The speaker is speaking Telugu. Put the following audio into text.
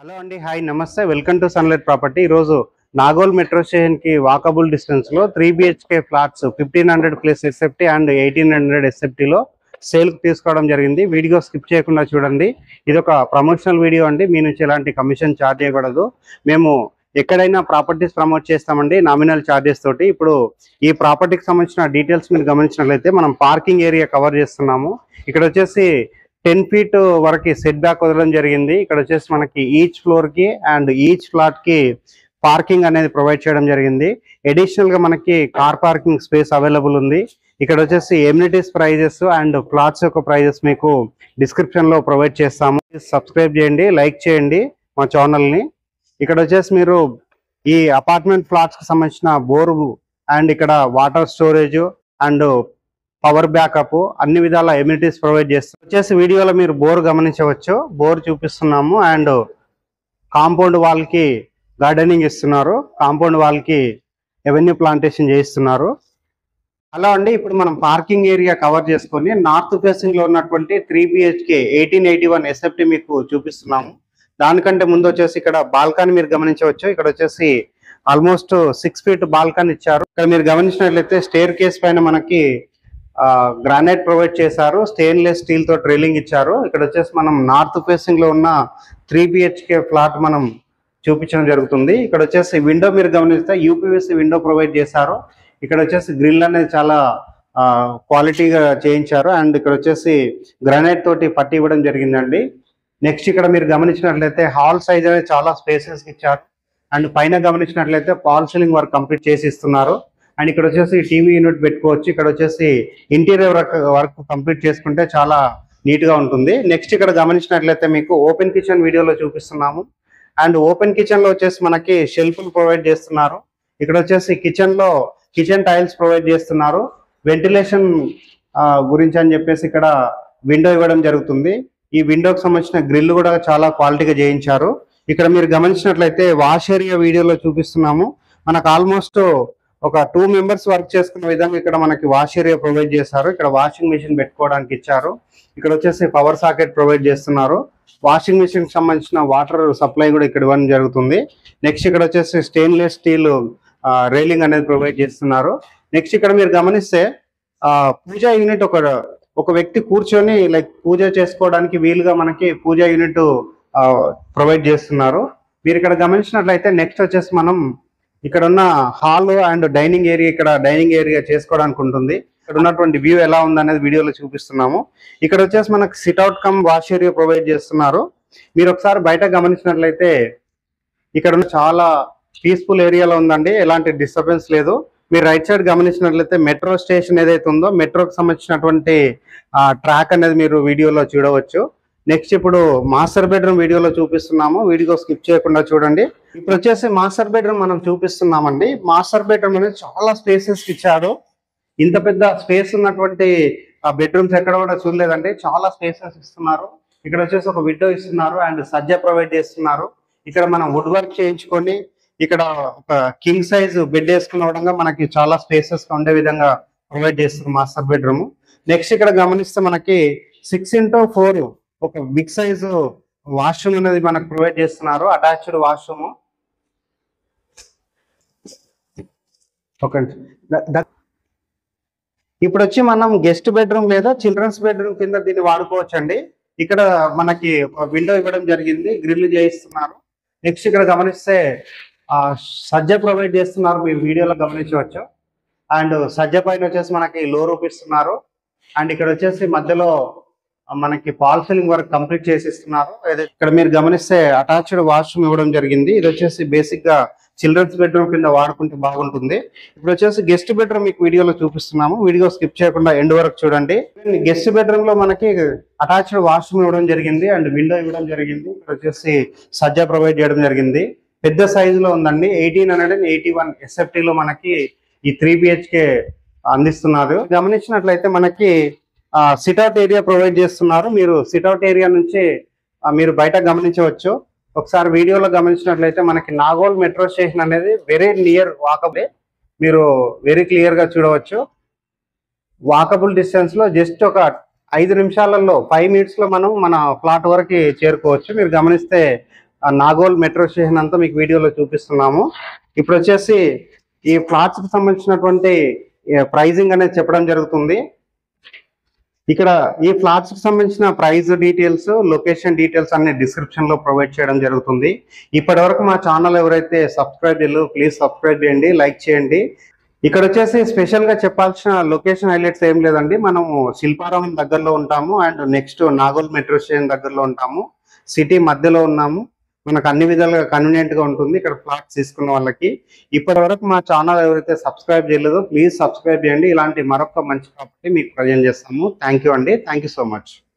హలో అండి హాయ్ నమస్తే వెల్కమ్ టు సన్లైట్ ప్రాపర్టీ ఈరోజు నాగోల్ మెట్రో స్టేషన్ కి వాకబుల్ డిస్టెన్స్ లో three BHK flats fifteen hundred plus SFT and eighteen hundred SFT లో సేల్ కి తీసుకోవడం జరిగింది వీడియో స్కిప్ చేయకుండా చూడండి ఇది ఒక ప్రమోషనల్ వీడియో అండి మీ నుంచి ఎలాంటి కమిషన్ ఛార్జ్ చేయకూడదు మేము ఎక్కడైనా ప్రాపర్టీస్ ప్రమోట్ చేస్తామండి నామినల్ ఛార్జెస్ తోటి ఇప్పుడు ఈ ప్రాపర్టీకి సంబంధించిన డీటెయిల్స్ మీరు గమనించినట్లయితే మనం పార్కింగ్ ఏరియా కవర్ చేస్తున్నాము ఇక్కడ వచ్చేసి టెన్ ఫీట్ వరకు సెట్ బ్యాక్ వదలడం జరిగింది ఇక్కడ వచ్చేసి మనకి ఈచ్ ఫ్లోర్ కి అండ్ ఈచ్ ఫ్లాట్ కి పార్కింగ్ అనేది ప్రొవైడ్ చేయడం జరిగింది అడిషనల్ గా మనకి కార్ పార్కింగ్ స్పేస్ అవైలబుల్ ఉంది ఇక్కడ వచ్చేసి ఎమ్యూనిటీస్ ప్రైజెస్ అండ్ ఫ్లాట్స్ యొక్క ప్రైజెస్ మీకు డిస్క్రిప్షన్ లో ప్రొవైడ్ చేస్తాము సబ్స్క్రైబ్ చేయండి లైక్ చేయండి మా ఛానల్ ని ఇక్కడ వచ్చేసి మీరు ఈ అపార్ట్మెంట్ ఫ్లాట్స్ కి సంబంధించిన బోర్ అండ్ ఇక్కడ water storage and power backup అన్ని విధాల ఎమ్యూనిటీస్ ప్రొవైడ్ చేస్తాం వచ్చేసి వీడియోలో మీరు బోర్ గమనించవచ్చు బోర్ చూపిస్తున్నాము అండ్ కాంపౌండ్ వాల్ కి గార్డెనింగ్ ఇస్తున్నారు కాంపౌండ్ వాల్ కి ఎవెన్యూ ప్లాంటేషన్ చేయిస్తున్నారు అలా అండి ఇప్పుడు మనం పార్కింగ్ ఏరియా కవర్ చేసుకొని నార్త్ ఫేసింగ్ లో ఉన్నటువంటి three BHK eighteen eighty one SFT మీకు చూపిస్తున్నాము దానికంటే ముందు వచ్చేసి ఇక్కడ బాల్కనీ మీరు గమనించవచ్చు ఇక్కడ వచ్చేసి ఆల్మోస్ట్ సిక్స్ ఫీట్ బాల్కనీ ఇచ్చారు ఇక్కడ మీరు గమనించినట్లయితే స్టేర్ కేస్ పైన మనకి గ్రానైట్ ప్రొవైడ్ చేశారు స్టెయిన్లెస్ స్టీల్ తో ట్రైలింగ్ ఇచ్చారు ఇక్కడ వచ్చేసి మనం నార్త్ ఫేసింగ్ లో ఉన్న త్రీ బిహెచ్కే ఫ్లాట్ మనం చూపించడం జరుగుతుంది ఇక్కడ వచ్చేసి విండో మీరు గమనిస్తే యూపీవీసీ విండో ప్రొవైడ్ చేశారు ఇక్కడ వచ్చేసి గ్రిల్ అనేది చాలా క్వాలిటీగా చేయించారు అండ్ ఇక్కడ వచ్చేసి గ్రానైట్ తోటి పట్టి ఇవ్వడం జరిగిందండి నెక్స్ట్ ఇక్కడ మీరు గమనించినట్లయితే హాల్ సైజ్ అనేది చాలా స్పేసెస్ ఇచ్చారు అండ్ పైన గమనించినట్లయితే పాల్ సీలింగ్ వర్క్ కంప్లీట్ చేసి ఇస్తున్నారు అండ్ ఇక్కడ వచ్చేసి టీవీ యూనిట్ పెట్టుకోవచ్చు ఇక్కడ వచ్చేసి ఇంటీరియర్ వర్క్ వర్క్ కంప్లీట్ చేసుకుంటే చాలా నీట్ గా ఉంటుంది నెక్స్ట్ ఇక్కడ గమనించినట్లయితే మీకు ఓపెన్ కిచెన్ వీడియోలో చూపిస్తున్నాము అండ్ ఓపెన్ కిచెన్ లో వచ్చేసి మనకి షెల్ఫ్లు ప్రొవైడ్ చేస్తున్నారు ఇక్కడ వచ్చేసి కిచెన్ లో కిచెన్ టైల్స్ ప్రొవైడ్ చేస్తున్నారు వెంటిలేషన్ గురించి అని చెప్పేసి ఇక్కడ విండో ఇవ్వడం జరుగుతుంది ఈ విండోకి సంబంధించిన గ్రిల్ కూడా చాలా క్వాలిటీగా చేయించారు ఇక్కడ మీరు గమనించినట్లయితే వాష్ ఏరియా వీడియోలో చూపిస్తున్నాము మనకు ఆల్మోస్ట్ ఒక టూ మెంబర్స్ వర్క్ చేసుకున్న విధంగా ఇక్కడ మనకి వాష్ ఏరియా ప్రొవైడ్ చేశారు ఇక్కడ వాషింగ్ మెషిన్ పెట్టుకోవడానికి ఇచ్చారు ఇక్కడ వచ్చేసి పవర్ సాకెట్ ప్రొవైడ్ చేస్తున్నారు వాషింగ్ మెషిన్ కి సంబంధించిన వాటర్ సప్లై కూడా ఇక్కడ ఇవ్వడం జరుగుతుంది నెక్స్ట్ ఇక్కడ వచ్చేసి స్టెయిన్లెస్ స్టీల్ రైలింగ్ అనేది ప్రొవైడ్ చేస్తున్నారు నెక్స్ట్ ఇక్కడ మీరు గమనిస్తే ఆ, పూజా యూనిట్ ఒక ఒక వ్యక్తి కూర్చొని లైక్ పూజ చేసుకోవడానికి వీలుగా మనకి పూజా యూనిట్ ప్రొవైడ్ చేస్తున్నారు మీరు ఇక్కడ గమనించినట్లయితే నెక్స్ట్ వచ్చేసి మనం ఇక్కడ ఉన్న హాల్ అండ్ డైనింగ్ ఏరియా ఇక్కడ డైనింగ్ ఏరియా చేసుకోవడానికి ఉంటుంది ఇక్కడ ఉన్నటువంటి వ్యూ ఎలా ఉంది అనేది వీడియోలో చూపిస్తున్నాము ఇక్కడ వచ్చేసి మనకు sit out cum wash area provide చేస్తున్నారు మీరు ఒకసారి బయట గమనించినట్లయితే ఇక్కడ ఉన్న చాలా పీస్ఫుల్ ఏరియాలో ఉందండి ఎలాంటి డిస్టర్బెన్స్ లేదు మీరు రైట్ సైడ్ గమనించినట్లయితే మెట్రో స్టేషన్ ఏదైతే ఉందో మెట్రోకి సంబంధించినటువంటి ట్రాక్ అనేది మీరు వీడియోలో చూడవచ్చు నెక్స్ట్ ఇప్పుడు మాస్టర్ బెడ్రూమ్ వీడియోలో చూపిస్తున్నాము వీడియో స్కిప్ చేయకుండా చూడండి ఇప్పుడు వచ్చేసి మాస్టర్ బెడ్రూమ్ మనం చూపిస్తున్నామండి మాస్టర్ బెడ్రూమ్ అనేది చాలా స్పేసెస్ ఇచ్చాడు ఇంత పెద్ద స్పేస్ ఉన్నటువంటి బెడ్రూమ్స్ ఎక్కడ కూడా చూడలేదండి చాలా స్పేసెస్ ఇస్తున్నారు ఇక్కడ వచ్చేసి ఒక విండో ఇస్తున్నారు అండ్ సజ్జ ప్రొవైడ్ చేస్తున్నారు ఇక్కడ మనం వుడ్ వర్క్ చేయించుకొని ఇక్కడ ఒక కింగ్ సైజ్ బెడ్ వేసుకున్న విధంగా మనకి చాలా స్పేసెస్ ఉండే విధంగా ప్రొవైడ్ చేస్తుంది మాస్టర్ బెడ్రూమ్ నెక్స్ట్ ఇక్కడ గమనిస్తే మనకి సిక్స్ ఇంటూ ఫోర్ ఒక బిగ్ సైజ్ వాష్రూమ్ అనేది మనకు ప్రొవైడ్ చేస్తున్నారు అటాచ్డ్ వాష్రూమ్ ఓకే ఇప్పుడు వచ్చి మనం గెస్ట్ బెడ్రూమ్ లేదా చిల్డ్రన్స్ బెడ్రూమ్ కింద దీన్ని వాడుకోవచ్చు అండి ఇక్కడ మనకి ఒక విండో ఇవ్వడం జరిగింది గ్రిల్ చేయిస్తున్నారు నెక్స్ట్ ఇక్కడ గమనిస్తే ఆ సజ్జ ప్రొవైడ్ చేస్తున్నారు మీరు వీడియోలో గమనించవచ్చు అండ్ సజ్జ పైన వచ్చేసి మనకి లో రూప్ ఇస్తున్నారు అండ్ ఇక్కడ వచ్చేసి మధ్యలో మనకి పాల్ సీలింగ్ వర్క్ కంప్లీట్ చేసి ఇస్తున్నారు ఇది ఇక్కడ మీరు గమనిస్తే అటాచ్డ్ వాష్రూమ్ ఇవ్వడం జరిగింది ఇది వచ్చేసి బేసిక్ గా చిల్డ్రన్స్ బెడ్రూమ్ కింద వాడుకుంటే బాగుంటుంది ఇప్పుడు వచ్చేసి గెస్ట్ బెడ్రూమ్ మీకు వీడియోలో చూపిస్తున్నాము వీడియో స్కిప్ చేయకుండా ఎండ్ వరకు చూడండి గెస్ట్ బెడ్రూమ్ లో మనకి అటాచ్డ్ వాష్రూమ్ ఇవ్వడం జరిగింది అండ్ విండో ఇవ్వడం జరిగింది ఇక్కడ వచ్చేసి సజ్జ ప్రొవైడ్ చేయడం జరిగింది పెద్ద సైజ్ లో ఉందండి eighteen hundred and eighty one SFT లో మనకి ఈ త్రీ బిహెచ్కే అందిస్తున్నారు గమనించినట్లయితే మనకి సిట్అవుట్ ఏరియా ప్రొవైడ్ చేస్తున్నారు మీరు సిట్అవుట్ ఏరియా నుంచి ఆ, మీరు బయట గమనించవచ్చు ఒకసారి వీడియోలో గమనించినట్లయితే మనకి నాగోల్ మెట్రో స్టేషన్ అనేది వెరీ నియర్ వాకబుల్ మీరు వెరీ క్లియర్ గా చూడవచ్చు వాకబుల్ డిస్టెన్స్ లో జస్ట్ ఒక ఐదు నిమిషాలలో ఫైవ్ మినిట్స్ లో మనం మన ఫ్లాట్ వరకు చేరుకోవచ్చు మీరు గమనిస్తే ఆ నాగోల్ మెట్రో స్టేషన్ అంతా మీకు వీడియోలో చూపిస్తున్నాము ఇప్పుడు వచ్చేసి ఈ ఫ్లాట్స్ కి సంబంధించినటువంటి ప్రైజింగ్ అనేది చెప్పడం జరుగుతుంది ఇక్కడ ఈ ఫ్లాట్స్ కి సంబంధించిన ప్రైస్ డీటెయిల్స్ లొకేషన్ డీటెయిల్స్ అన్ని డిస్క్రిప్షన్ లో ప్రొవైడ్ చేయడం జరుగుతుంది ఇప్పటి వరకు మా ఛానల్ ఎవరైతే సబ్స్క్రైబ్ చేయలేదు ప్లీజ్ సబ్స్క్రైబ్ చేయండి లైక్ చేయండి ఇక్కడ వచ్చేసి స్పెషల్ గా చెప్పాల్సిన లొకేషన్ హైలైట్స్ ఏం లేదండి మనము శిల్పారామం దగ్గరలో ఉంటాము and next Nagole metro station దగ్గరలో ఉంటాము సిటీ మధ్యలో ఉన్నాము మనకు అన్ని విధాలుగా కన్వీనియంట్ గా ఉంటుంది ఇక్కడ ఫ్లాట్స్ తీసుకున్న వాళ్ళకి ఇప్పటి వరకు మా ఛానల్ ఎవరైతే సబ్స్క్రైబ్ చేయలేదో ప్లీజ్ సబ్స్క్రైబ్ చేయండి ఇలాంటి మరొక మంచి ప్రాపర్టీ మీకు ప్రజెంట్ చేస్తాము థ్యాంక్ యూ అండి థ్యాంక్ యూ సో మచ్